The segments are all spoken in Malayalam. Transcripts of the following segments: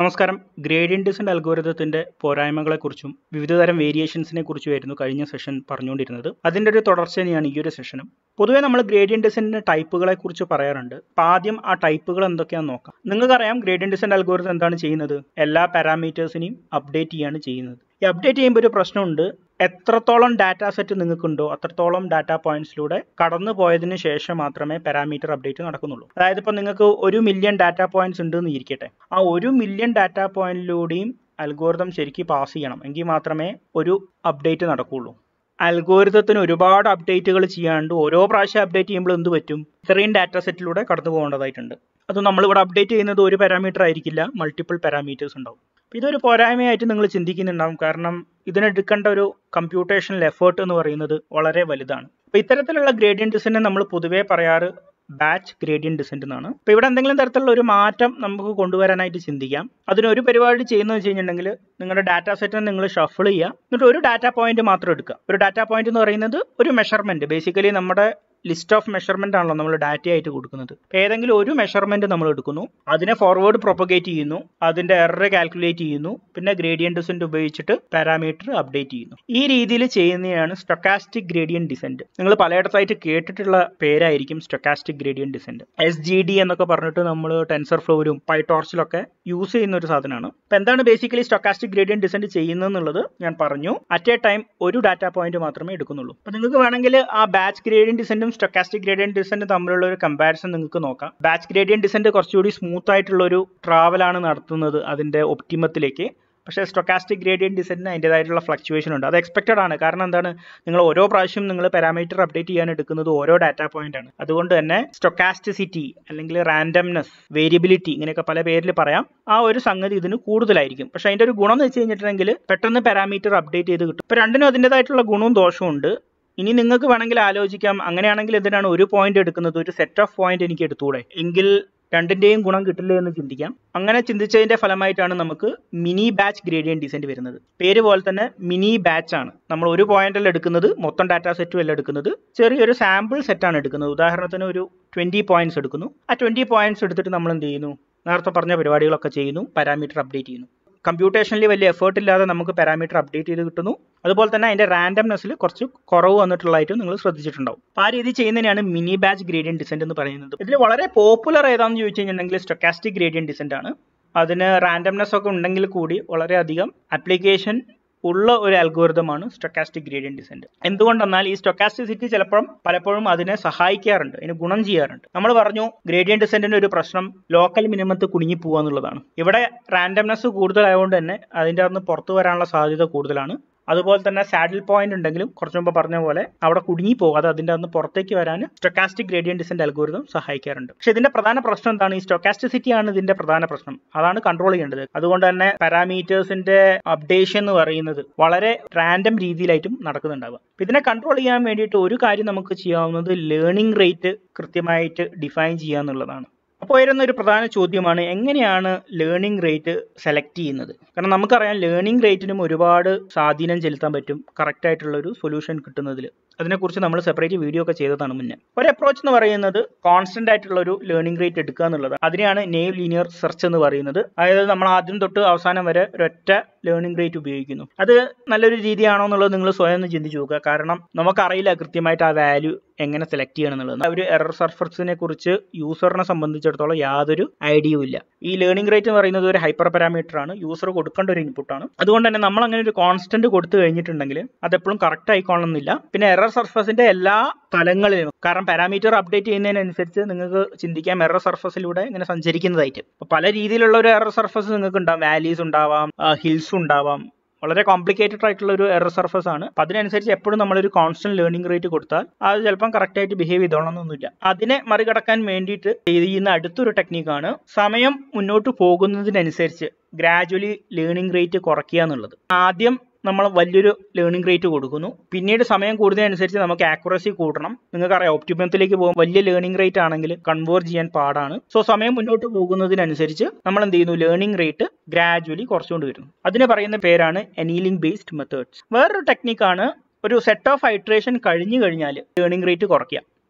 നമസ്കാരം ഗ്രേഡിയന്റ് ഡിസെന്റ് അൽഗോരിതത്തിന്റെ പോരായ്മകളെക്കുറിച്ചും വിവിധതരം വേരിയേഷൻസിനെ കുറിച്ചുമായിരുന്നു കഴിഞ്ഞ സെഷൻ പറഞ്ഞുകൊണ്ടിരുന്നത് അതിന്റെ ഒരു തുടർച്ച തന്നെയാണ് ഈ ഒരു സെഷനും പൊതുവെ നമ്മൾ ഗ്രേഡിയന്റ് ഡിസെന്റിന്റെ ടൈപ്പുകളെ കുറിച്ച് പറയാറുണ്ട് അപ്പൊ ആദ്യം ആ ടൈപ്പുകൾ എന്തൊക്കെയാണെന്ന് നോക്കാം നിങ്ങൾക്കറിയാം ഗ്രേഡിയന്റ് ഡിസെന്റ് അൽഗോരിതം എന്താണ് ചെയ്യുന്നത് എല്ലാ പാരാമീറ്റേഴ്സിനെയും അപ്ഡേറ്റ് ചെയ്യാണ് ചെയ്യുന്നത് ഈ അപ്ഡേറ്റ് ചെയ്യുമ്പോൾ ഒരു പ്രശ്നമുണ്ട് എത്രത്തോളം ഡാറ്റ സെറ്റ് നിങ്ങൾക്കുണ്ടോ അത്രത്തോളം ഡാറ്റ പോയിന്റ്സിലൂടെ കടന്നു പോയതിനു ശേഷം മാത്രമേ പാരാമീറ്റർ അപ്ഡേറ്റ് നടക്കുന്നുള്ളൂ അതായത് ഇപ്പോൾ നിങ്ങൾക്ക് ഒരു മില്യൺ ഡാറ്റ പോയിന്റ്സ് ഉണ്ട് എന്ന് ഇരിക്കട്ടെ ആ ഒരു മില്യൺ ഡാറ്റ പോയിന്റിലൂടെയും അൽഗോരിതം ശരിക്കും പാസ് ചെയ്യണം എങ്കിൽ മാത്രമേ ഒരു അപ്ഡേറ്റ് നടക്കുകയുള്ളൂ അൽഗോരിതത്തിന് ഒരുപാട് അപ്ഡേറ്റുകൾ ചെയ്യാണ്ട് ഓരോ പ്രാവശ്യം അപ്ഡേറ്റ് ചെയ്യുമ്പോൾ എന്ത് പറ്റും ഇത്രയും ഡാറ്റ സെറ്റിലൂടെ കടന്നു പോകേണ്ടതായിട്ടുണ്ട് അത് നമ്മളിവിടെ അപ്ഡേറ്റ് ചെയ്യുന്നത് ഒരു പാരാമീറ്റർ ആയിരിക്കില്ല മൾട്ടിപ്പിൾ പാരാമീറ്റേഴ്സ് ഉണ്ടാവും ഇതൊരു പോരായ്മയായിട്ട് നിങ്ങൾ ചിന്തിക്കുന്നുണ്ടാവും കാരണം ഇതിനെടുക്കേണ്ട ഒരു കമ്പ്യൂട്ടേഷണൽ എഫേർട്ട് എന്ന് പറയുന്നത് വളരെ വലുതാണ് അപ്പോൾ ഇത്തരത്തിലുള്ള ഗ്രേഡിയൻ ഡിസൈനെ നമ്മൾ പൊതുവേ പറയാറ് ബാച്ച് ഗ്രേഡിയൻ ഡിസെന്റ് എന്നാണ് അപ്പോൾ ഇവിടെ എന്തെങ്കിലും തരത്തിലുള്ള ഒരു മാറ്റം നമുക്ക് കൊണ്ടുവരാനായിട്ട് ചിന്തിക്കാം അതിനൊരു പരിപാടി ചെയ്യുന്നത് വെച്ച് കഴിഞ്ഞിട്ടുണ്ടെങ്കിൽ നിങ്ങളുടെ ഡാറ്റ സെറ്റിനെ നിങ്ങൾ ഷഫിൾ ചെയ്യുക എന്നിട്ട് ഒരു ഡാറ്റ പോയിന്റ് മാത്രം എടുക്കുക ഒരു ഡാറ്റ പോയിന്റ് എന്ന് പറയുന്നത് ഒരു മെഷർമെന്റ് ബേസിക്കലി നമ്മുടെ ലിസ്റ്റ് ഓഫ് മെഷർമെന്റ് ആണല്ലോ നമ്മൾ ഡാറ്റ ആയിട്ട് കൊടുക്കുന്നത് ഏതെങ്കിലും ഒരു മെഷർമെന്റ് നമ്മൾ എടുക്കുന്നു അതിനെ ഫോർവേഡ് പ്രൊപ്പഗേറ്റ് ചെയ്യുന്നു അതിന്റെ എറർ കാൽക്കുലേറ്റ് ചെയ്യുന്നു പിന്നെ ഗ്രേഡിയൻ ഡിസെന്റ് ഉപയോഗിച്ചിട്ട് പാരാമീറ്റർ അപ്ഡേറ്റ് ചെയ്യുന്നു ഈ രീതിയിൽ ചെയ്യുന്നതാണ് സ്റ്റൊക്കാസ്റ്റിക് ഗ്രേഡിയൻ ഡിസെന്റ് നിങ്ങൾ പലയിടത്തായിട്ട് കേട്ടിട്ടുള്ള പേരായിരിക്കും stochastic gradient descent S G D എന്നൊക്കെ പറഞ്ഞിട്ട് നമ്മൾ ടെൻസർ ഫ്ലോയിലും പൈടോർച്ചിലൊക്കെ യൂസ് ചെയ്യുന്ന ഒരു സാധനമാണ് അപ്പൊ എന്താണ് ബേസിക്കലി സ്റ്റൊക്കാസ്റ്റിക് ഗ്രേഡിയൻ ഡിസെന്റ് ചെയ്യുന്നതെന്നുള്ളത് ഞാൻ പറഞ്ഞു അറ്റ് എ ടൈം ഒരു ഡാറ്റ പോയിന്റ് മാത്രമേ എടുക്കുന്നുള്ളൂ അപ്പൊ നിങ്ങൾക്ക് വേണമെങ്കിൽ ആ ബാച്ച് ഗ്രേഡിയൻ ഡിസെന്റും സ്റ്റൊക്കാസ്റ്റിക് ഗ്രേഡിയൻ ഡിസെന്റ് തമ്മിലുള്ള ഒരു കമ്പാരിസൺ നിങ്ങൾക്ക് നോക്കാം ബാച്ച് ഗ്രേഡിയൻ ഡിസെന്റ് കുറച്ചുകൂടി സ്മൂത്ത് ആയിട്ടുള്ള ഒരു ട്രാവലാണ് നടത്തുന്നത് അതിന്റെ ഒപ്റ്റിമത്തിലേക്ക് പക്ഷേ സ്റ്റൊക്കാസ്റ്റിക് ഗ്രേഡിയൻ ഡിസെന്റിന് അതിൻ്റെതായിട്ടുള്ള ഫ്ലക്ച്വേഷൻ ഉണ്ട് അത് എക്സ്പെക്റ്റഡ് ആണ് കാരണം എന്താണ് നിങ്ങൾ ഓരോ പ്രാവശ്യം നിങ്ങൾ പാരാമീറ്റർ അപ്ഡേറ്റ് ചെയ്യാൻ എടുക്കുന്നത് ഓരോ ഡാറ്റ പോയിന്റ് ആണ് അതുകൊണ്ട് തന്നെ സ്റ്റൊക്കാസ്റ്റിസിറ്റി അല്ലെങ്കിൽ റാൻഡംനെസ് വേരിയബിലിറ്റി ഇങ്ങനെയൊക്കെ പല പേരിൽ പറയാം ആ ഒരു സംഗതി ഇതിന് കൂടുതലായിരിക്കും പക്ഷെ അതിന്റെ ഒരു ഗുണം എന്ന് വെച്ച് കഴിഞ്ഞിട്ടുണ്ടെങ്കിൽ പെട്ടെന്ന് പാരാമീറ്റർ അപ്ഡേറ്റ് ചെയ്ത് കിട്ടും ഇപ്പൊ രണ്ടിനും അതിൻ്റെതായിട്ടുള്ള ഗുണവും ദോഷവും ഉണ്ട് ഇനി നിങ്ങൾക്ക് വേണമെങ്കിൽ ആലോചിക്കാം അങ്ങനെയാണെങ്കിൽ എന്തിനാണ് ഒരു പോയിന്റ് എടുക്കുന്നത് ഒരു സെറ്റ് ഓഫ് പോയിന്റ് എനിക്ക് എടുത്തുകൂടെ എങ്കിൽ രണ്ടിന്റെയും ഗുണം കിട്ടില്ല എന്ന് ചിന്തിക്കാം അങ്ങനെ ചിന്തിച്ചതിന്റെ ഫലമായിട്ടാണ് നമുക്ക് മിനി ബാച്ച് ഗ്രേഡിയൻ ഡിസൈൻ വരുന്നത് പേര് പോലെ തന്നെ മിനി ബാച്ച് ആണ് നമ്മൾ ഒരു പോയിന്റിൽ എടുക്കുന്നത് മൊത്തം ഡാറ്റ സെറ്റും അല്ല എടുക്കുന്നത് ചെറിയൊരു സാമ്പിൾ സെറ്റാണ് എടുക്കുന്നത് ഉദാഹരണത്തിന് ഒരു ട്വന്റി പോയിന്റ്സ് എടുക്കുന്നു ആ ട്വന്റി പോയിന്റ്സ് എടുത്തിട്ട് നമ്മൾ എന്ത് ചെയ്യുന്നു നേരത്തെ പറഞ്ഞ പരിപാടികളൊക്കെ ചെയ്യുന്നു പാരാമീറ്റർ അപ്ഡേറ്റ് ചെയ്യുന്നു കമ്പ്യൂട്ടേഷനിൽ വലിയ എഫേർട്ട് ഇല്ലാതെ നമുക്ക് പാരാമീറ്റർ അപ്ഡേറ്റ് ചെയ്ത് കിട്ടുന്നു അതുപോലെ തന്നെ അതിന്റെ റാൻഡംനെസ്സിൽ കുറച്ച് കുറവ് വന്നിട്ടുള്ളതായിട്ട് നിങ്ങൾ ശ്രദ്ധിച്ചിട്ടുണ്ടാവും അപ്പോൾ ആ രീതി ചെയ്യുന്നതിനാണ് മിനി ബാച്ച് ഗ്രേഡിയൻ ഡിസെന്റ് എന്ന് പറയുന്നത് ഇതിൽ വളരെ പോപ്പുലർ ഏതാണെന്ന് ചോദിച്ചു കഴിഞ്ഞിട്ടുണ്ടെങ്കിൽ സ്റ്റൊക്കാസ്റ്റിക് ഗ്രേഡിയൻ ഡിസെന്റ് ആണ് അതിന് റാൻഡംനെസ് ഒക്കെ ഉണ്ടെങ്കിൽ കൂടി വളരെയധികം ആപ്ലിക്കേഷൻ ഉള്ള ഒരു അൽഗോരിതമാണ് സ്റ്റൊക്കാസ്റ്റിക് ഗ്രേഡിയൻ ഡിസെന്റ് എന്തുകൊണ്ടെന്നാൽ ഈ സ്റ്റൊക്കാസ്റ്റിസിറ്റി ചിലപ്പോഴും പലപ്പോഴും അതിനെ സഹായിക്കാറുണ്ട് അതിന് ഗുണം ചെയ്യാറുണ്ട് നമ്മൾ പറഞ്ഞു ഗ്രേഡിയൻ ഡിസെന്റിന്റെ ഒരു പ്രശ്നം ലോക്കൽ മിനിമത്ത് കുടുങ്ങി പോകുക എന്നുള്ളതാണ് ഇവിടെ റാൻഡംനെസ് കൂടുതലായതുകൊണ്ട് തന്നെ അതിൻ്റെ അകത്ത് പുറത്തു വരാനുള്ള സാധ്യത കൂടുതലാണ് അതുപോലെ തന്നെ സാഡിൽ പോയിന്റ് ഉണ്ടെങ്കിലും കുറച്ച് മുമ്പ് പറഞ്ഞ പോലെ അവിടെ കുടുങ്ങി പോകാതെ അതിൻ്റെ അന്ന് പുറത്തേക്ക് വരാൻ സ്റ്റൊക്കാസ്റ്റിക് ഗ്രേഡിയൻ ഡിസെന്റ് അൽഗോരിതം സഹായിക്കാറുണ്ട് പക്ഷെ ഇതിന്റെ പ്രധാന പ്രശ്നം എന്താണ് ഈ സ്റ്റൊക്കാസ്റ്റിസിറ്റി ആണ് ഇതിന്റെ പ്രധാന പ്രശ്നം അതാണ് കൺട്രോൾ ചെയ്യേണ്ടത് അതുകൊണ്ട് തന്നെ പാരാമീറ്റേഴ്സിന്റെ അപ്ഡേഷൻ എന്ന് പറയുന്നത് വളരെ റാൻഡം രീതിയിലായിട്ടും നടക്കുന്നുണ്ടാവുക ഇതിനെ കൺട്രോൾ ചെയ്യാൻ വേണ്ടിയിട്ട് ഒരു കാര്യം നമുക്ക് ചെയ്യാവുന്നത് ലേണിംഗ് റേറ്റ് കൃത്യമായിട്ട് ഡിഫൈൻ ചെയ്യുക എന്നുള്ളതാണ് അപ്പോൾ വരുന്ന ഒരു പ്രധാന ചോദ്യമാണ് എങ്ങനെയാണ് ലേണിംഗ് റേറ്റ് സെലക്ട് ചെയ്യുന്നത് കാരണം നമുക്കറിയാം ലേണിംഗ് റേറ്റിനും ഒരുപാട് സ്വാധീനം ചെലുത്താൻ പറ്റും കറക്റ്റ് ആയിട്ടുള്ള ഒരു സൊല്യൂഷൻ കിട്ടുന്നതിൽ അതിനെക്കുറിച്ച് നമ്മൾ സെപ്പറേറ്റ് വീഡിയോ ഒക്കെ ചെയ്തതാണ് മുന്നേ ഒരു അപ്രോച്ച് എന്ന് പറയുന്നത് കോൺസ്റ്റന്റ് ആയിട്ടുള്ള ഒരു ലേണിംഗ് റേറ്റ് എടുക്കുക എന്നുള്ളത് അതിനെയാണ് നെയ്വ് ലീനിയർ സെർച്ച് എന്ന് പറയുന്നത് അതായത് നമ്മൾ ആദ്യം തൊട്ട് അവസാനം വരെ ഒരൊറ്റ ലേണിംഗ് റേറ്റ് ഉപയോഗിക്കുന്നു അത് നല്ലൊരു രീതിയാണോ എന്നുള്ളത് നിങ്ങൾ സ്വയം ഒന്ന് ചിന്തിച്ചു നോക്കുക കാരണം നമുക്കറിയില്ല കൃത്യമായിട്ട് ആ വാല്യൂ എങ്ങനെ സെലക്ട് ചെയ്യണം എന്നുള്ളത് ഒരു എറർ സർഫസിനെ കുറിച്ച് യൂസറിനെ സംബന്ധിച്ചിടത്തോളം യാതൊരു ഐഡിയയും ഇല്ല ഈ ലേണിംഗ് റേറ്റ് എന്ന് പറയുന്നത് ഒരു ഹൈപ്പർ പാരാമീറ്റർ ആണ് യൂസർ കൊടുക്കേണ്ട ഒരു ഇൻപുട്ടാണ് അതുകൊണ്ട് തന്നെ നമ്മൾ അങ്ങനെ ഒരു കോൺസ്റ്റന്റ് കൊടുത്തു കഴിഞ്ഞിട്ടുണ്ടെങ്കിൽ അത് എപ്പോഴും കറക്റ്റ് ആയിക്കോണമെന്നില്ല പിന്നെ എറർ സർഫസിന്റെ എല്ലാ തലങ്ങളിലും കാരണം പാരാമീറ്റർ അപ്ഡേറ്റ് ചെയ്യുന്നതിനനുസരിച്ച് നിങ്ങൾക്ക് ചിന്തിക്കാം എറർ സർഫസിലൂടെ ഇങ്ങനെ സഞ്ചരിക്കുന്നതായിട്ട് അപ്പോൾ പല രീതിയിലുള്ള ഒരു എറർ സർഫസ് നിങ്ങൾക്ക് ഉണ്ടാവും വാലീസ് ഉണ്ടാവാം ഹിൽസ് ഉണ്ടാവാം വളരെ കോംപ്ലിക്കേറ്റഡ് ആയിട്ടുള്ള ഒരു എറർ സർഫസ് ആണ് അപ്പൊ അതിനനുസരിച്ച് എപ്പോഴും നമ്മളൊരു കോൺസ്റ്റന്റ് ലേണിംഗ് റേറ്റ് കൊടുത്താൽ അത് ചിലപ്പം കറക്റ്റ് ആയിട്ട് ബിഹേവ് ചെയ്തോളണമെന്നൊന്നുമില്ല അതിനെ മറികടക്കാൻ വേണ്ടിയിട്ട് ചെയ്യുന്ന അടുത്തൊരു ടെക്നീക്കാണ് സമയം മുന്നോട്ട് പോകുന്നതിനനുസരിച്ച് ഗ്രാജുവലി ലേണിംഗ് റേറ്റ് കുറയ്ക്കുക എന്നുള്ളത് ആദ്യം നമ്മൾ വലിയൊരു ലേണിംഗ് റേറ്റ് കൊടുക്കുന്നു പിന്നീട് സമയം കൂടുന്നതനുസരിച്ച് നമുക്ക് ആക്യുറസി കൂട്ടണം നിങ്ങൾക്കറിയാം ഒപ്റ്റിമത്തിലേക്ക് പോകും വലിയ ലേണിംഗ് റേറ്റ് ആണെങ്കിൽ കൺവേർട്ട് ചെയ്യാൻ പാടാണ് സോ സമയം മുന്നോട്ട് പോകുന്നതിനനുസരിച്ച് നമ്മൾ എന്ത് ചെയ്യുന്നു ലേണിംഗ് റേറ്റ് ഗ്രാജുവലി കുറച്ചുകൊണ്ട് വരുന്നു അതിന് പറയുന്ന പേരാണ് എനീലിംഗ് ബേസ്ഡ് മെത്തേഡ്സ് വേറൊരു ടെക്നിക്കാണ് ഒരു സെറ്റ് ഓഫ് ഹൈഡ്രേഷൻ കഴിഞ്ഞു കഴിഞ്ഞാൽ ലേണിംഗ് റേറ്റ് കുറയ്ക്കുക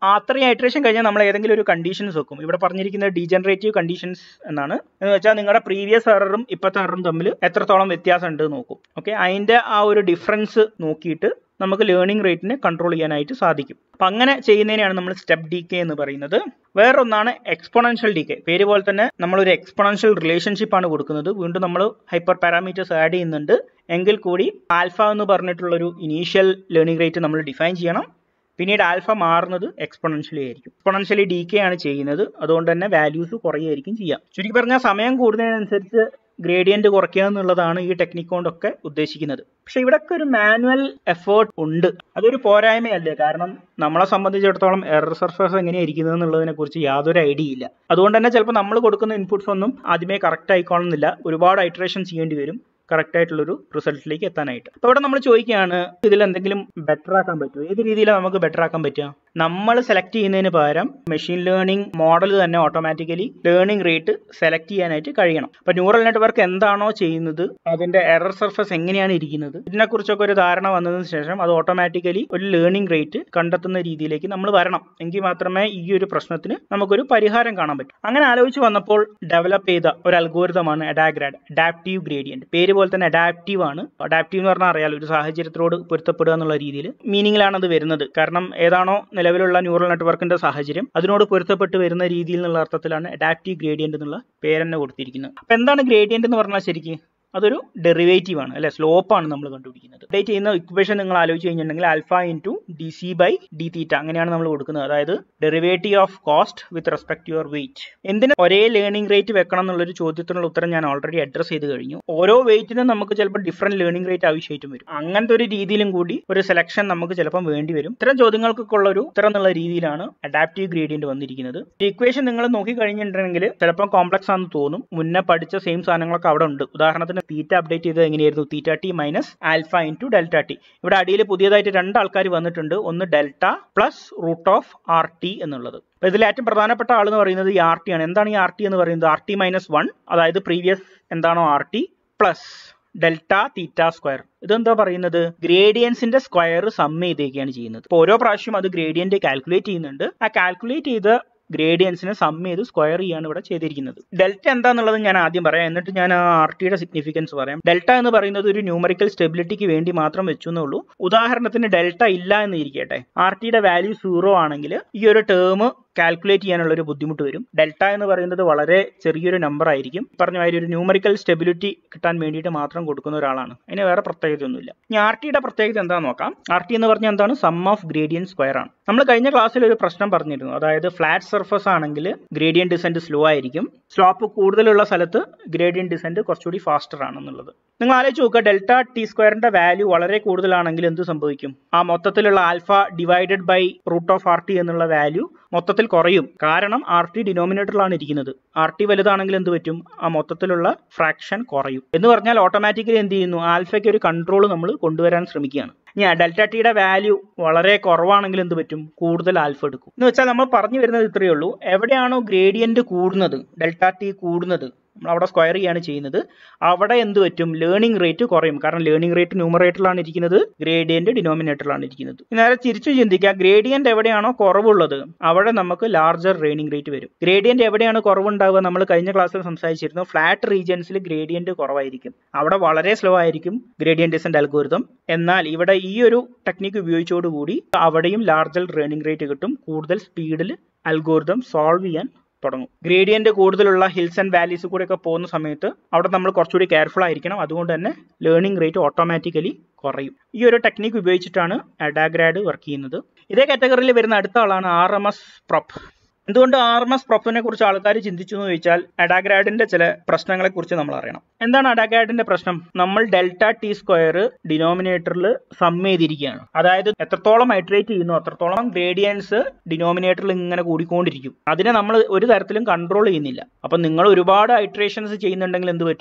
അത്രയും ഐട്രേഷൻ കഴിഞ്ഞാൽ നമ്മൾ ഏതെങ്കിലും ഒരു കണ്ടീഷൻസ് വെക്കും ഇവിടെ പറഞ്ഞിരിക്കുന്നത് ഡീജനറേറ്റീവ് കണ്ടീഷൻസ് എന്നാണ് എന്ന് വെച്ചാൽ നിങ്ങളുടെ പ്രീവിയസ് എററും ഇപ്പോഴത്തെ എററും തമ്മിൽ എത്രത്തോളം വ്യത്യാസം ഉണ്ട് നോക്കും ഓക്കെ അതിന്റെ ആ ഒരു ഡിഫറൻസ് നോക്കിയിട്ട് നമുക്ക് ലേണിംഗ് റേറ്റിനെ കൺട്രോൾ ചെയ്യാനായിട്ട് സാധിക്കും അപ്പം അങ്ങനെ ചെയ്യുന്നതിനെയാണ് നമ്മൾ സ്റ്റെപ്പ് ഡി കെ എന്ന് പറയുന്നത് വേറൊന്നാണ് എക്സ്പോണൻഷ്യൽ ഡി കെ പേര് പോലെ തന്നെ നമ്മളൊരു എക്സ്പോണൻഷ്യൽ റിലേഷൻഷിപ്പ് ആണ് കൊടുക്കുന്നത് വീണ്ടും നമ്മൾ ഹൈപ്പർ പാരാമീറ്റേഴ്സ് ആഡ് ചെയ്യുന്നുണ്ട് എങ്കിൽ കൂടി ആൽഫ എന്ന് പറഞ്ഞിട്ടുള്ളൊരു ഇനീഷ്യൽ ലേണിംഗ് റേറ്റ് നമ്മൾ ഡിഫൈൻ ചെയ്യണം പിന്നീട് ആൽഫ മാറുന്നത് എക്സ്പൊണൻഷ്യലി ആയിരിക്കും എക്സ്പൊണൻഷ്യലി ഡി കെ ആണ് ചെയ്യുന്നത് അതുകൊണ്ട് തന്നെ വാല്യൂസ് കുറയുമായിരിക്കും ചെയ്യാം ചുരുക്കി പറഞ്ഞാൽ സമയം കൂടുന്നതിനനുസരിച്ച് ഗ്രേഡിയന്റ് കുറയ്ക്കുക എന്നുള്ളതാണ് ഈ ടെക്നിക് കൊണ്ടൊക്കെ ഉദ്ദേശിക്കുന്നത് പക്ഷെ ഇവിടൊക്കെ ഒരു മാനുവൽ എഫേർട്ട് ഉണ്ട് അതൊരു പോരായ്മയല്ലേ കാരണം നമ്മളെ സംബന്ധിച്ചിടത്തോളം എറർ സർഫേസ് എങ്ങനെയായിരിക്കുന്നത് എന്നുള്ളതിനെ കുറിച്ച് യാതൊരു ഐഡിയ ഇല്ല അതുകൊണ്ട് തന്നെ ചിലപ്പോൾ നമ്മൾ കൊടുക്കുന്ന ഇൻപുട്സ് ഒന്നും ആദ്യമേ കറക്റ്റ് ആയിക്കോളുന്നില്ല ഒരുപാട് ഐട്രേഷൻ ചെയ്യേണ്ടി വരും കറക്റ്റ് ആയിട്ടുള്ളൊരു റിസൾട്ടിലേക്ക് എത്താനായിട്ട് അപ്പോൾ ഇവിടെ നമ്മൾ ചോദിക്കുകയാണ് ഇതിൽ എന്തെങ്കിലും ബെറ്റർ ആക്കാൻ പറ്റുമോ ഏത് രീതിയിലാണ് നമുക്ക് ബെറ്റർ ആക്കാൻ പറ്റുക നമ്മൾ സെലക്ട് ചെയ്യുന്നതിന് പകരം മെഷീൻ ലേണിംഗ് മോഡൽ തന്നെ ഓട്ടോമാറ്റിക്കലി ലേണിംഗ് റേറ്റ് സെലക്ട് ചെയ്യാനായിട്ട് കഴിയണം അപ്പോൾ ന്യൂറൽ നെറ്റ്വർക്ക് എന്താണോ ചെയ്യുന്നത് അതിന്റെ എറർ സർഫസ് എങ്ങനെയാണ് ഇരിക്കുന്നത് ഇതിനെക്കുറിച്ചൊക്കെ ഒരു ധാരണ വന്നതിന് ശേഷം അത് ഓട്ടോമാറ്റിക്കലി ഒരു ലേണിംഗ് റേറ്റ് കണ്ടെത്തുന്ന രീതിയിലേക്ക് നമ്മൾ വരണം എങ്കിൽ മാത്രമേ ഈ ഒരു പ്രശ്നത്തിന് നമുക്കൊരു പരിഹാരം കാണാൻ പറ്റൂ അങ്ങനെ ആലോചിച്ച് വന്നപ്പോൾ ഡെവലപ്പ് ചെയ്ത ഒരു അൽഗോരിതമാണ് അഡാഗ്രാഡ് അഡാപ്റ്റീവ് ഗ്രേഡിയന്റ് പേര് പോലെ തന്നെ അഡാപ്റ്റീവ് ആണ് അഡാപ്റ്റീവ് എന്ന് പറഞ്ഞാൽ അറിയാലോ ഒരു സാഹചര്യത്തോട് പൊരുത്തപ്പെടുക എന്നുള്ള രീതിയിൽ മീനിങ്ങിലാണ് അത് വരുന്നത് കാരണം ഏതാണോ നിലവിലുള്ള ന്യൂറൽ നെറ്റ്വർക്കിന്റെ സാഹചര്യം അതിനോട് പൊരുത്തപ്പെട്ട് വരുന്ന രീതിയിൽ എന്നുള്ള അർത്ഥത്തിലാണ് അഡാപ്റ്റീവ് ഗ്രേഡിയന്റ് എന്നുള്ള പേരെന്നെ കൊടുത്തിരിക്കുന്നത് അപ്പൊ എന്താണ് ഗ്രേഡിയന്റ് എന്ന് പറഞ്ഞാൽ ശരിക്കും അതൊരു ഡെറിവേറ്റീവ് ആണ് അല്ലെ സ്ലോപ്പ് ആണ് നമ്മൾ കണ്ടുപിടിക്കുന്നത് അപ്ഡേറ്റ് ചെയ്യുന്ന ഇക്വേഷൻ നിങ്ങൾ ആലോചിച്ച് കഴിഞ്ഞിട്ടുണ്ടെങ്കിൽ alpha into D C by D theta അങ്ങനെയാണ് നമ്മൾ കൊടുക്കുന്നത് അതായത് derivative of cost with respect your weight എന്തിന് ഒരേ ലേണിംഗ് റേറ്റ് വെക്കണം എന്നുള്ളൊരു ചോദ്യത്തിനുള്ള ഉത്തരം ഞാൻ ഓൾറെഡി അഡ്രസ് ചെയ്ത് കഴിഞ്ഞു ഓരോ വെയിറ്റിനും നമുക്ക് ചിലപ്പോൾ ഡിഫറെന്റ് ലേണിംഗ് റേറ്റ് ആവശ്യമായിട്ടും വരും അങ്ങനത്തെ ഒരു രീതിയിലും കൂടി ഒരു സെലക്ഷൻ നമുക്ക് ചിലപ്പം വേണ്ടി വരും ഇത്തരം ചോദ്യങ്ങൾക്കൊക്കെ ഉള്ള ഒരു ഉത്തരം എന്നുള്ള രീതിയിലാണ് അഡാപ്റ്റീവ് ഗ്രേഡിയന്റ് വന്നിരിക്കുന്നത് ഇക്വേഷൻ നിങ്ങൾ നോക്കി കഴിഞ്ഞിട്ടുണ്ടെങ്കിൽ ചിലപ്പം കോംപ്ലക്സ് ആണെന്ന് തോന്നും മുന്നേ പഠിച്ച സെയിം സാധനങ്ങളൊക്കെ അവിടെ ഉണ്ട് ഉദാഹരണത്തിന് തീറ്റ അപ്ഡേറ്റ് ചെയ്തത് എങ്ങനെയായിരുന്നു theta T minus alpha into delta T ഇവിടെ അടിയിൽ പുതിയതായിട്ട് രണ്ട് ആൾക്കാർ വന്നിട്ടുണ്ട് ഒന്ന് delta plus root of R T എന്നുള്ളത് അപ്പോൾ ഇതിൽ ഏറ്റവും പ്രധാനപ്പെട്ട ആൾ എന്ന് പറയുന്നത് ഈ ആർ ടി ആണ് എന്താണ് ഈ ആർ ടി എന്ന് പറയുന്നത് ആർ ടി മൈനസ് വൺ അതായത് പ്രീവിയസ് എന്താണോ R T plus delta theta square ഇതെന്താ പറയുന്നത് ഗ്രേഡിയൻസിന്റെ സ്ക്വയർ സം ചെയ്തേക്കാണ് ചെയ്യുന്നത് അപ്പോൾ ഓരോ പ്രാവശ്യം അത് ഗ്രേഡിയന്റ് കാൽക്കുലേറ്റ് ചെയ്യുന്നുണ്ട് ആ കാൽക്കുലേറ്റ് ചെയ്ത ഗ്രേഡിയൻസിനെ സം ചെയ്ത് സ്ക്വയർ ചെയ്യാണ് ഇവിടെ ചെയ്തിരിക്കുന്നത് ഡെൽറ്റ എന്താന്നുള്ളത് ഞാൻ ആദ്യം പറയാം എന്നിട്ട് ഞാൻ ആ ആർ ടിയുടെ സിഗ്നിഫിക്കൻസ് പറയാം ഡെൽറ്റ എന്ന് പറയുന്നത് ഒരു ന്യൂമറിക്കൽ സ്റ്റെബിലിറ്റിക്ക് വേണ്ടി മാത്രം വെച്ചു എന്നുള്ളൂ ഉദാഹരണത്തിന് ഡെൽറ്റ ഇല്ല എന്ന് ഇരിക്കട്ടെ ആർ ടിയുടെ വാല്യൂ സീറോ ആണെങ്കിൽ ഈ ഒരു ടേം കാൽക്കുലേറ്റ് ചെയ്യാനുള്ള ഒരു ബുദ്ധിമുട്ട് വരും ഡെൽറ്റ എന്ന് പറയുന്നത് വളരെ ചെറിയൊരു നമ്പർ ആയിരിക്കും പറഞ്ഞ മാതിരി ഒരു ന്യൂമറിക്കൽ സ്റ്റെബിലിറ്റി കിട്ടാൻ വേണ്ടിയിട്ട് മാത്രം കൊടുക്കുന്ന ഒരാളാണ് അതിന് വേറെ പ്രത്യേകതയൊന്നുമില്ല ഇനി ആർ ടിയുടെ പ്രത്യേകത എന്താണെന്ന് നോക്കാം ആർ ടി എന്ന് പറഞ്ഞാൽ എന്താണ് സം ഓഫ് ഗ്രേഡിയൻ സ്ക്വയർ ആണ് നമ്മൾ കഴിഞ്ഞ ക്ലാസ്സിൽ ഒരു പ്രശ്നം പറഞ്ഞിരുന്നു അതായത് ഫ്ലാറ്റ് സർഫസ് ആണെങ്കിൽ ഗ്രേഡിയൻ ഡിസെന്റ് സ്ലോ ആയിരിക്കും സ്ലോപ്പ് കൂടുതലുള്ള സ്ഥലത്ത് ഗ്രേഡിയൻ ഡിസെന്റ് കുറച്ചുകൂടി ഫാസ്റ്റർ ആണെന്നുള്ളത് നിങ്ങൾ ആലോചിച്ച് നോക്കുക ഡെൽറ്റ ടി സ്ക്വയറിന്റെ വാല്യൂ വളരെ കൂടുതലാണെങ്കിൽ എന്ത് സംഭവിക്കും ആ മൊത്തത്തിലുള്ള alpha divided by root of R T എന്നുള്ള വാല്യൂ മൊത്തത്തിൽ കുറയും കാരണം ആർ ടി ഡിനോമിനേറ്ററിലാണ് ഇരിക്കുന്നത് ആർ ടി വലുതാണെങ്കിൽ എന്ത് പറ്റും ആ മൊത്തത്തിലുള്ള ഫ്രാക്ഷൻ കുറയും എന്ന് പറഞ്ഞാൽ ഓട്ടോമാറ്റിക്കലി എന്ത് ചെയ്യുന്നു ആൽഫയ്ക്ക് ഒരു കൺട്രോൾ നമ്മൾ കൊണ്ടുവരാൻ ശ്രമിക്കുകയാണ് ഇനി ഡെൽറ്റ ടിയുടെ വാല്യൂ വളരെ കുറവാണെങ്കിൽ എന്ത് പറ്റും കൂടുതൽ ആൽഫ എടുക്കും എന്ന് വെച്ചാൽ നമ്മൾ പറഞ്ഞു വരുന്നത് ഇത്രയേ ഉള്ളൂ എവിടെയാണോ ഗ്രേഡിയന്റ് കൂടുന്നത് ഡെൽറ്റ ടി കൂടുന്നത് നമ്മൾ അവിടെ സ്ക്വയർ ചെയ്യാണ് ചെയ്യുന്നത് അവിടെ എന്ത് പറ്റും ലേണിംഗ് റേറ്റ് കുറയും കാരണം ലേണിംഗ് റേറ്റ് ന്യൂമറേറ്ററിലാണ് ഇരിക്കുന്നത് ഗ്രേഡിയന്റ് ഡിനോമിനേറ്ററിലാണ് ഇരിക്കുന്നത് നേരെ തിരിച്ചു ചിന്തിക്കുക ഗ്രേഡിയന്റ് എവിടെയാണോ കുറവുള്ളത് അവിടെ നമുക്ക് ലാർജർ റേണിംഗ് റേറ്റ് വരും ഗ്രേഡിയന്റ് എവിടെയാണ് കുറവുണ്ടാവുക നമ്മൾ കഴിഞ്ഞ ക്ലാസ്സിൽ സംസാരിച്ചിരുന്നു ഫ്ലാറ്റ് റീജിയൻസിൽ ഗ്രേഡിയന്റ് കുറവായിരിക്കും അവിടെ വളരെ സ്ലോ ആയിരിക്കും ഗ്രേഡിയന്റ് ഡിസെന്റ് അൽഗോരിതം എന്നാൽ ഇവിടെ ഈ ഒരു ടെക്നിക്ക് ഉപയോഗിച്ചോടുകൂടി അവിടെയും ലാർജർ റേണിംഗ് റേറ്റ് കിട്ടും കൂടുതൽ സ്പീഡിൽ അൽഗോരിതം സോൾവ് ചെയ്യാൻ തുടങ്ങും ഗ്രേഡിയന്റ് കൂടുതലുള്ള ഹിൽസ് ആൻഡ് വാലീസ് കൂടെ ഒക്കെ പോകുന്ന സമയത്ത് അവിടെ നമ്മൾ കുറച്ചുകൂടി കെയർഫുൾ ആയിരിക്കണം അതുകൊണ്ട് തന്നെ ലേണിംഗ് റേറ്റ് ഓട്ടോമാറ്റിക്കലി കുറയും ഈ ഒരു ടെക്നിക്ക് ഉപയോഗിച്ചിട്ടാണ് അഡാഗ്രാഡ് വർക്ക് ചെയ്യുന്നത് ഇതേ കാറ്റഗറിയിൽ വരുന്ന അടുത്ത ആളാണ് ആർ എം എസ് പ്രൊപ്പ് എന്തുകൊണ്ട് ആർ എം എസ് പ്രൊപ്പിനെ കുറിച്ച് ആൾക്കാർ ചിന്തിച്ചു എന്ന് ചോദിച്ചാൽ അഡാഗ്രാഡിന്റെ ചില പ്രശ്നങ്ങളെ കുറിച്ച് നമ്മൾ അറിയണം എന്താണ് അഡാഗ്രാഡിന്റെ പ്രശ്നം നമ്മൾ ഡെൽറ്റ ടി സ്ക്വയർ ഡിനോമിനേറ്ററിൽ സം ചെയ്തിരിക്കുകയാണ് അതായത് എത്രത്തോളം ഹൈഡ്രേറ്റ് ചെയ്യുന്നു അത്രത്തോളം ഗ്രേഡിയൻസ് ഡിനോമിനേറ്ററിൽ ഇങ്ങനെ കൂടിക്കൊണ്ടിരിക്കും അതിനെ നമ്മൾ ഒരു തരത്തിലും കൺട്രോൾ ചെയ്യുന്നില്ല അപ്പം നിങ്ങൾ ഒരുപാട് ഹൈഡ്രേഷൻസ് ചെയ്യുന്നുണ്ടെങ്കിൽ എന്ത് പറ്റും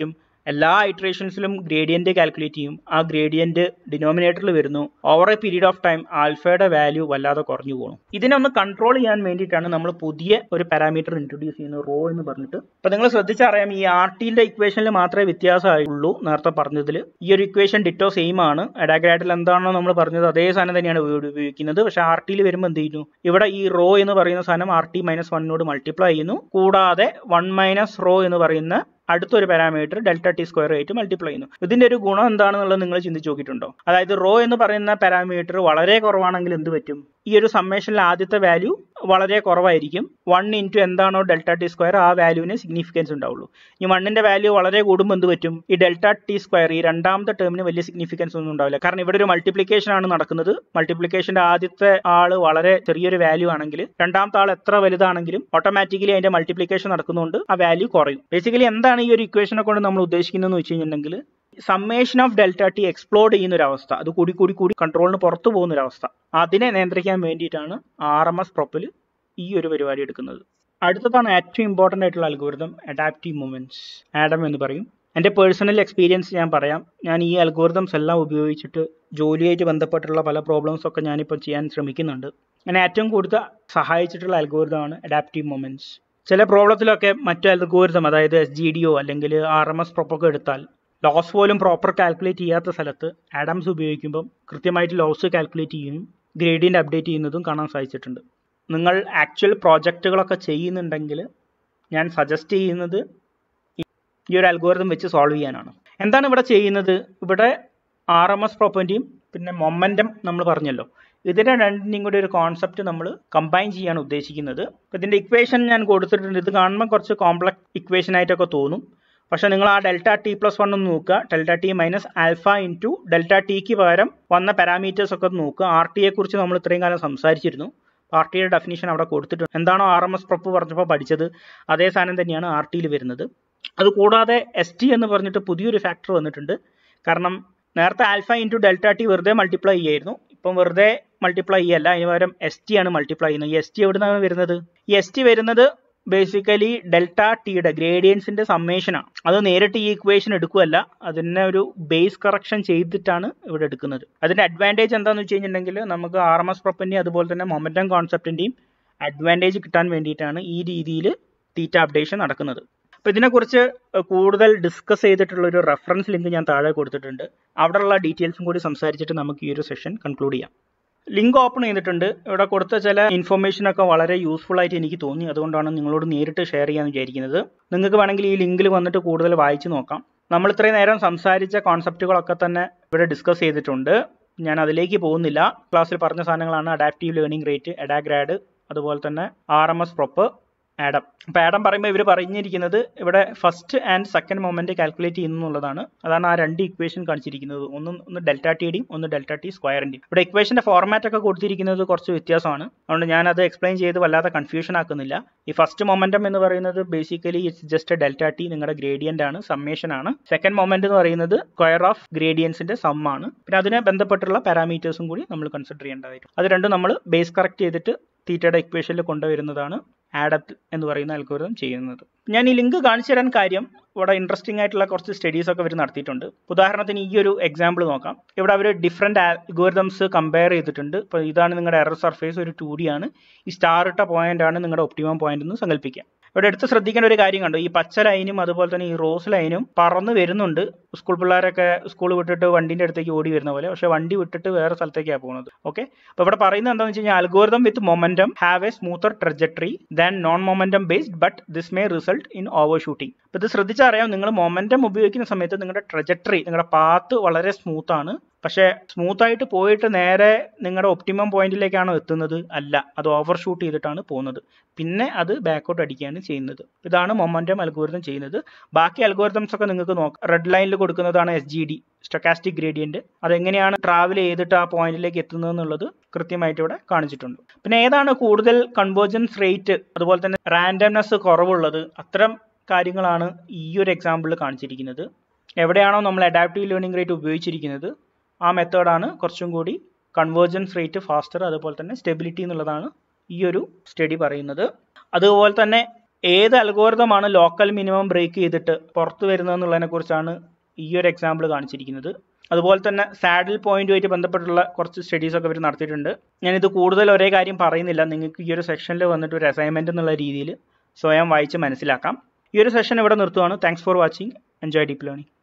എല്ലാ ഇറ്ററേഷൻസിലും ഗ്രേഡിയന്റ് കാൽക്കുലേറ്റ് ചെയ്യും ആ ഗ്രേഡിയന്റ് ഡിനോമിനേറ്ററിൽ വരുന്നു over a period of time ആൽഫയുടെ വാല്യൂ വല്ലാതെ കുറഞ്ഞു പോകും ഇതിനൊന്ന് കൺട്രോൾ ചെയ്യാൻ വേണ്ടിയിട്ടാണ് നമ്മൾ പുതിയ ഒരു പാരാമീറ്റർ ഇൻട്രൊഡ്യൂസ് ചെയ്യുന്നത് റോ എന്ന് പറഞ്ഞിട്ട് അപ്പൊ നിങ്ങൾ ശ്രദ്ധിച്ചറിയാം ഈ ആർ ടിന്റെ ഇക്വേഷനിൽ മാത്രമേ വ്യത്യാസമായുള്ളൂ നേരത്തെ പറഞ്ഞതിൽ ഈ ഒരു ഇക്വേഷൻ ഡിറ്റോ സെയിം ആണ് എഡാഗ്രാഡിൽ എന്താണോ നമ്മൾ പറഞ്ഞത് അതേ സാധനം തന്നെയാണ് ഉപയോഗി- ഉപയോഗിക്കുന്നത് പക്ഷെ ആർ ടിയിൽ വരുമ്പോൾ എന്ത് ചെയ്യുന്നു ഇവിടെ ഈ റോ എന്ന് പറയുന്ന സാധനം ആർ ടി മൈനസ് വണ്ണിനോട് മൾട്ടിപ്ലൈ ചെയ്യുന്നു കൂടാതെ വൺ മൈനസ് റോ എന്ന് പറയുന്ന അടുത്തൊരു പാരാമീറ്റർ ഡെൽറ്റ ടി സ്ക്വയർ ആയിട്ട് മൾട്ടിപ്ലൈ ചെയ്യുന്നു ഇതിന്റെ ഒരു ഗുണം എന്താണെന്നുള്ളത് നിങ്ങൾ ചിന്തിച്ച് നോക്കിയിട്ടുണ്ടോ അതായത് റോ എന്ന് പറയുന്ന പാരാമീറ്റർ വളരെ കുറവാണെങ്കിൽ എന്ത് പറ്റും ഈ ഒരു സമ്മേഷനിൽ ആദ്യത്തെ വാല്യൂ വളരെ കുറവായിരിക്കും വൺ ഇൻറ്റു എന്താണോ ഡെൽറ്റ ടി സ്ക്വയർ ആ വാല്യൂവിന് സിഗ്നിഫിക്കൻസ് ഉണ്ടാവുള്ളൂ ഈ വണ്ണിന്റെ വാല്യൂ വളരെ കൂടുമ്പോൾ എന്ത് പറ്റും ഈ ഡെൽറ്റ ടി സ്ക്വയർ ഈ രണ്ടാമത്തെ ടേമിന് വലിയ സിഗ്നിഫിക്കൻസ് ഒന്നും ഉണ്ടാവില്ല കാരണം ഇവിടെ ഒരു മൾട്ടിപ്ലിക്കേഷൻ ആണ് നടക്കുന്നത് മൾട്ടിപ്ലിക്കേഷന്റെ ആദ്യത്തെ ആള് വളരെ ചെറിയൊരു വാല്യൂ ആണെങ്കിൽ രണ്ടാമത്തെ ആൾ എത്ര വലുതാണെങ്കിലും ഓട്ടോമാറ്റിക്കലി അതിന്റെ മൾട്ടിപ്ലിക്കേഷൻ നടക്കുന്നതുകൊണ്ട് ആ വാല്യൂ കുറയും ബേസിക്കലി എന്താണ് ഈ ഒരു ഇക്വേഷനെ കൊണ്ട് നമ്മൾ ഉദ്ദേശിക്കുന്നതെന്ന് വെച്ച് കഴിഞ്ഞിട്ടുണ്ടെങ്കിൽ summation of delta T explode ചെയ്യുന്ന ഒരു അവസ്ഥ അത് കൂടി കൂടി കൂടി കൺട്രോളിന് പുറത്തു പോകുന്ന ഒരു അവസ്ഥ അതിനെ നിയന്ത്രിക്കാൻ വേണ്ടിയിട്ടാണ് ആർ എം എസ് പ്രൊപ്പിൽ ഈ ഒരു പരിപാടി എടുക്കുന്നത് അടുത്തതാണ് ഏറ്റവും ഇമ്പോർട്ടൻ്റ് ആയിട്ടുള്ള അൽഗോരിതം അഡാപ്റ്റീവ് മൂവ്മെന്റ്സ് ആഡം എന്ന് പറയും എൻ്റെ പേഴ്സണൽ എക്സ്പീരിയൻസ് ഞാൻ പറയാം ഞാൻ ഈ അൽഗോരിതംസ് എല്ലാം ഉപയോഗിച്ചിട്ട് ജോലിയായിട്ട് ബന്ധപ്പെട്ടുള്ള പല പ്രോബ്ലംസ് ഒക്കെ ഞാനിപ്പോൾ ചെയ്യാൻ ശ്രമിക്കുന്നുണ്ട് ഞാൻ ഏറ്റവും കൂടുതൽ സഹായിച്ചിട്ടുള്ള അൽഗോരിതമാണ് അഡാപ്റ്റീവ് മൂവ്മെന്റ്സ് ചില പ്രോബ്ലത്തിലൊക്കെ മറ്റു അൽഗോരിതം അതായത് എസ് ജി ഡി ഒ അല്ലെങ്കിൽ ആർ എം എസ് പ്രൊപ്പൊക്കെ എടുത്താൽ ലോസ് പോലും പ്രോപ്പർ കാൽക്കുലേറ്റ് ചെയ്യാത്ത സ്ഥലത്ത് ആഡംസ് ഉപയോഗിക്കുമ്പം കൃത്യമായിട്ട് ലോസ് കാൽക്കുലേറ്റ് ചെയ്യുകയും ഗ്രേഡിയൻ്റ് അപ്ഡേറ്റ് ചെയ്യുന്നതും കാണാൻ സാധിച്ചിട്ടുണ്ട് നിങ്ങൾ ആക്ച്വൽ പ്രോജക്റ്റുകളൊക്കെ ചെയ്യുന്നുണ്ടെങ്കിൽ ഞാൻ സജസ്റ്റ് ചെയ്യുന്നത് ഈ ഒരു അൽഗോരിതം വെച്ച് സോൾവ് ചെയ്യാനാണ് എന്താണ് ഇവിടെ ചെയ്യുന്നത് ഇവിടെ ആർ എം എസ് പ്രോപ്പൻറ്റിയും പിന്നെ മൊമെൻറ്റം നമ്മൾ പറഞ്ഞല്ലോ ഇതിൻ്റെ രണ്ടിൻ്റെയും കൂടി ഒരു കോൺസെപ്റ്റ് നമ്മൾ കമ്പൈൻ ചെയ്യാൻ ഉദ്ദേശിക്കുന്നത് അപ്പോൾ ഇതിൻ്റെ ഇക്വേഷൻ ഞാൻ കൊടുത്തിട്ടുണ്ട് ഇത് കാണുമ്പോൾ കുറച്ച് കോംപ്ലക്സ് ഇക്വേഷൻ ആയിട്ടൊക്കെ തോന്നും പക്ഷെ നിങ്ങൾ ആ ഡെൽറ്റ ടി പ്ലസ് വൺ ഒന്ന് നോക്കുക delta T minus alpha into delta ടിക്ക് പകരം വന്ന പാരാമീറ്റേഴ്സ് ഒക്കെ ഒന്ന് നോക്കുക ആർ ടിയെ കുറിച്ച് നമ്മൾ ഇത്രയും കാലം സംസാരിച്ചിരുന്നു ആർ ടിയുടെ ഡെഫിനേഷൻ അവിടെ കൊടുത്തിട്ടുണ്ട് എന്താണോ ആർ എം എസ് പ്രൊപ്പ് പറഞ്ഞപ്പോൾ പഠിച്ചത് അതേ സാധനം തന്നെയാണ് ആർ ടിയിൽ വരുന്നത് അതുകൂടാതെ എസ് ടി എന്ന് പറഞ്ഞിട്ട് പുതിയൊരു ഫാക്ടർ വന്നിട്ടുണ്ട് കാരണം നേരത്തെ ആൽഫ ഇൻറ്റു ഡെൽറ്റ ടി വെറുതെ മൾട്ടിപ്ലൈ ചെയ്യായിരുന്നു ഇപ്പം വെറുതെ മൾട്ടിപ്ലൈ ചെയ്യല്ല അതിന് പകരം എസ് ടി ആണ് മൾട്ടിപ്ലൈ ചെയ്യുന്നത് ഈ എസ് ടി എവിടെ നിന്നാണ് വരുന്നത് ഈ എസ് ടി വരുന്നത് ബേസിക്കലി ഡെൽറ്റ ടിയുടെ ഗ്രേഡിയൻസിന്റെ സമ്മേഷനാണ് അത് നേരിട്ട് ഈ ഇക്വേഷൻ എടുക്കുകയല്ല അതിനെ ഒരു ബേസ് കറക്ഷൻ ചെയ്തിട്ടാണ് ഇവിടെ എടുക്കുന്നത് അതിന്റെ അഡ്വാൻറ്റേജ് എന്താണെന്ന് വെച്ച് കഴിഞ്ഞിട്ടുണ്ടെങ്കിൽ നമുക്ക് ആർ എം എസ് പ്രൊപ്പന്റെയും അതുപോലെ തന്നെ മൊമെന്റം കോൺസെപ്റ്റിന്റെയും അഡ്വാൻറ്റേജ് കിട്ടാൻ വേണ്ടിയിട്ടാണ് ഈ രീതിയിൽ തീറ്റ അപ്ഡേഷൻ നടക്കുന്നത് അപ്പോൾ ഇതിനെക്കുറിച്ച് കൂടുതൽ ഡിസ്കസ് ചെയ്തിട്ടുള്ള ഒരു റെഫറൻസ് ലിങ്ക് ഞാൻ താഴെ കൊടുത്തിട്ടുണ്ട് അവിടെയുള്ള ഡീറ്റെയിൽസും കൂടി സംസാരിച്ചിട്ട് നമുക്ക് ഈ ഒരു സെഷൻ കൺക്ലൂഡ് ചെയ്യാം ലിങ്ക് ഓപ്പൺ ചെയ്തിട്ടുണ്ട് ഇവിടെ കൊടുത്ത ചില ഇൻഫർമേഷൻ ഒക്കെ വളരെ യൂസ്ഫുൾ ആയിട്ട് എനിക്ക് തോന്നി അതുകൊണ്ടാണ് നിങ്ങളോട് നേരിട്ട് ഷെയർ ചെയ്യാൻ വിചാരിക്കുന്നത് നിങ്ങൾക്ക് വേണമെങ്കിൽ ഈ ലിങ്കിൽ വന്നിട്ട് കൂടുതൽ വായിച്ചു നോക്കാം നമ്മൾ ഇത്രയും നേരം സംസാരിച്ച കോൺസെപ്റ്റുകളൊക്കെ തന്നെ ഇവിടെ ഡിസ്കസ് ചെയ്തിട്ടുണ്ട് ഞാൻ അതിലേക്ക് പോകുന്നില്ല ക്ലാസ്സിൽ പറഞ്ഞ സാധനങ്ങളാണ് അഡാപ്റ്റീവ് ലേണിംഗ് റേറ്റ് എഡാഗ്രാഡ് അതുപോലെ തന്നെ R M S prop Adam അപ്പോൾ ആഡം പറയുമ്പോൾ ഇവർ പറഞ്ഞിരിക്കുന്നത് ഇവിടെ first and second moment calculate ചെയ്യുന്നു എന്നുള്ളതാണ് അതാണ് ആ രണ്ട് ഇക്വേഷൻ കാണിച്ചിരിക്കുന്നത് ഒന്ന് ഒന്ന് ഡെൽറ്റ ടിയുടെയും ഒന്ന് ഡെൽറ്റ ടി സ്ക്വയറിൻ്റെയും ഇവിടെ ഇക്വേഷന്റെ ഫോർമാറ്റ് ഒക്കെ കൊടുത്തിരിക്കുന്നത് കുറച്ച് വ്യത്യാസമാണ് അതുകൊണ്ട് ഞാൻ അത് എക്സ്പ്ലെയിൻ ചെയ്ത് വല്ലാതെ കൺഫ്യൂഷൻ ആക്കുന്നില്ല ഈ ഫസ്റ്റ് മൊമെന്റം എന്ന് പറയുന്നത് basically it's just delta T നിങ്ങളുടെ ഗ്രേഡിയന്റ് ആണ് സമ്മേഷൻ ആണ് സെക്കൻഡ് മൊമെന്റ് എന്ന് പറയുന്നത് സ്ക്വയർ ഓഫ് ഗ്രേഡിയൻസിന്റെ സം ആണ് പിന്നെ അതിനെ ബന്ധപ്പെട്ടുള്ള പാരാമീറ്റേഴ്സും കൂടി നമ്മൾ കൺസിഡർ ചെയ്യേണ്ടതായിട്ട് അത് രണ്ടും നമ്മൾ ബേസ് കറക്റ്റ് ചെയ്തിട്ട് തീറ്റയുടെ ഇക്വേഷനിൽ കൊണ്ടുവരുന്നതാണ് ആഡപ്റ്റ് എന്ന് പറയുന്ന അൽഗോരിതം ചെയ്യുന്നത് ഞാൻ ഈ ലിങ്ക് കാണിച്ചു തരാൻ കാര്യം ഇവിടെ ഇൻട്രസ്റ്റിംഗ് ആയിട്ടുള്ള കുറച്ച് സ്റ്റഡീസ് ഒക്കെ ഇവർ നടത്തിയിട്ടുണ്ട് ഉദാഹരണത്തിന് ഈ ഒരു എക്സാമ്പിൾ നോക്കാം ഇവിടെ അവർ ഡിഫറെൻറ്റ് അൽഗോരിതംസ് കമ്പയർ ചെയ്തിട്ടുണ്ട് ഇപ്പോൾ ഇതാണ് നിങ്ങളുടെ എറർ സർഫേസ് ഒരു ടു ഡി ആണ് ഈ സ്റ്റാർ ഇട്ട പോയിന്റ് ആണ് നിങ്ങളുടെ ഒപ്റ്റിമം പോയിന്റ് എന്ന് സങ്കല്പിക്കാം ഇവിടെ എടുത്ത് ശ്രദ്ധിക്കേണ്ട ഒരു കാര്യം കണ്ടു ഈ പച്ച ലൈനും അതുപോലെ തന്നെ ഈ റോസ് ലൈനും പറന്ന് വരുന്നുണ്ട് സ്കൂൾ പിള്ളേരൊക്കെ സ്കൂൾ വിട്ടിട്ട് വണ്ടിന്റെ അടുത്തേക്ക് ഓടി വരുന്ന പോലെ പക്ഷെ വണ്ടി വിട്ടിട്ട് വേറെ സ്ഥലത്തേക്കാണ് പോകുന്നത് ഓക്കെ അപ്പോൾ ഇവിടെ പറയുന്നത് എന്താണെന്ന് വെച്ച് കഴിഞ്ഞാൽ algorithm with momentum have a smoother trajectory than non momentum based but this may result in over shooting അപ്പോൾ ഇത് ശ്രദ്ധിച്ചറിയാം നിങ്ങൾ മൊമെന്റം ഉപയോഗിക്കുന്ന സമയത്ത് നിങ്ങളുടെ ട്രജക്ടറി നിങ്ങളുടെ പാത്ത് വളരെ സ്മൂത്ത് ആണ് പക്ഷേ സ്മൂത്ത് ആയിട്ട് പോയിട്ട് നേരെ നിങ്ങളുടെ ഒപ്റ്റിമം പോയിന്റിലേക്കാണോ എത്തുന്നത് അല്ല അത് ഓവർ ഷൂട്ട് ചെയ്തിട്ടാണ് പോകുന്നത് പിന്നെ അത് ബാക്കൗട്ട് അടിക്കുകയാണ് ചെയ്യുന്നത് ഇതാണ് മൊമെന്റം അൽഗോരിതം ചെയ്യുന്നത് ബാക്കി അൽഗോരിതംസ് ഒക്കെ നിങ്ങൾക്ക് നോക്കാം റെഡ് ലൈനിൽ കൊടുക്കുന്നതാണ് S G D stochastic gradient അതെങ്ങനെയാണ് ട്രാവൽ ചെയ്തിട്ട് ആ പോയിന്റിലേക്ക് എത്തുന്നത് എന്നുള്ളത് കൃത്യമായിട്ട് ഇവിടെ കാണിച്ചിട്ടുണ്ട് പിന്നെ ഏതാണ് കൂടുതൽ കൺവേർജൻസ് റേറ്റ് അതുപോലെ തന്നെ റാൻഡംനെസ് കുറവുള്ളത് അത്തരം കാര്യങ്ങളാണ് ഈ ഒരു എക്സാമ്പിളിൽ കാണിച്ചിരിക്കുന്നത് എവിടെയാണോ നമ്മൾ അഡാപ്റ്റീവ് ലേണിംഗ് റേറ്റ് ഉപയോഗിച്ചിരിക്കുന്നത് ആ മെത്തേഡാണ് കുറച്ചും കൂടി കൺവേർജൻസ് റേറ്റ് ഫാസ്റ്റർ അതുപോലെ തന്നെ സ്റ്റെബിലിറ്റി എന്നുള്ളതാണ് ഈ ഒരു സ്റ്റഡി പറയുന്നത് അതുപോലെ തന്നെ ഏത് അൽഗോരിതമാണ് ലോക്കൽ മിനിമം ബ്രേക്ക് ചെയ്തിട്ട് പുറത്തു വരുന്നതെന്നുള്ളതിനെ കുറിച്ചാണ് ഈ ഒരു എക്സാമ്പിൾ കാണിച്ചിരിക്കുന്നത് അതുപോലെ തന്നെ സാഡിൽ പോയിന്റുമായിട്ട് ബന്ധപ്പെട്ടുള്ള കുറച്ച് സ്റ്റഡീസ് ഒക്കെ ഇവർ നടത്തിയിട്ടുണ്ട് ഞാനിത് കൂടുതൽ ഒരേ കാര്യം പറയുന്നില്ല നിങ്ങൾക്ക് ഈ ഒരു സെക്ഷനിൽ വന്നിട്ട് ഒരു അസൈൻമെന്റ് എന്നുള്ള രീതിയിൽ സ്വയം വായിച്ച് മനസ്സിലാക്കാം ഈ ഒരു സെഷൻ ഇവിടെ നിർത്തുവാണ് thanks for watching enjoy deep learning